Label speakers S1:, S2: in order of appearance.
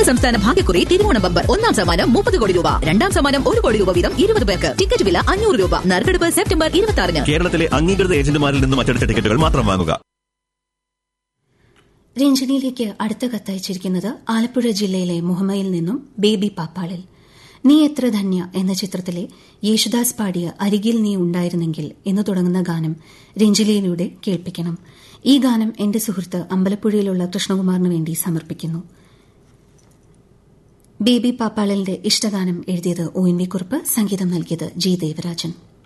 S1: സംസ്ഥാന ഭാഗ്യക്കുറി തിരുവോണ ബമ്പർ ഒന്നാം സമ്മാനം മുപ്പത് കോടി രൂപ രണ്ടാം സമ്മാനം ഒരു കോടി രൂപ വീതം ഇരുപത് പേർക്ക് ടിക്കറ്റ് വില അഞ്ഞൂറ് രൂപ നറുക്കെടുപ്പ് സെപ്റ്റംബർ ഇരുപത്തി ആറിന്
S2: കേരളത്തിലെ അംഗീകൃത ഏജന്റുമാരിൽ നിന്നും അച്ചടിച്ച ടിക്കറ്റുകൾ മാത്രം വാങ്ങുക
S3: രഞ്ജനിയിലേക്ക് അടുത്ത കത്തയച്ചിരിക്കുന്നത് ആലപ്പുഴ ജില്ലയിലെ മുഹമ്മയിൽ നിന്നും ബേബി പാപ്പാളിൽ നീ എത്ര ധന്യ എന്ന ചിത്രത്തിലെ യേശുദാസ് പാടിയ അരികിൽ നീ ഉണ്ടായിരുന്നെങ്കിൽ എന്ന് തുടങ്ങുന്ന ഗാനം രഞ്ജലിയിലൂടെ കേൾപ്പിക്കണം ഈ ഗാനം എന്റെ സുഹൃത്ത് അമ്പലപ്പുഴയിലുള്ള കൃഷ്ണകുമാറിന് വേണ്ടി സമർപ്പിക്കുന്നു ബേബി പാപ്പാളിന്റെ ഇഷ്ടഗാനം എഴുതിയത് ഒ എൻ വി കുറുപ്പ് സംഗീതം നൽകിയത് ജി ദേവരാജൻ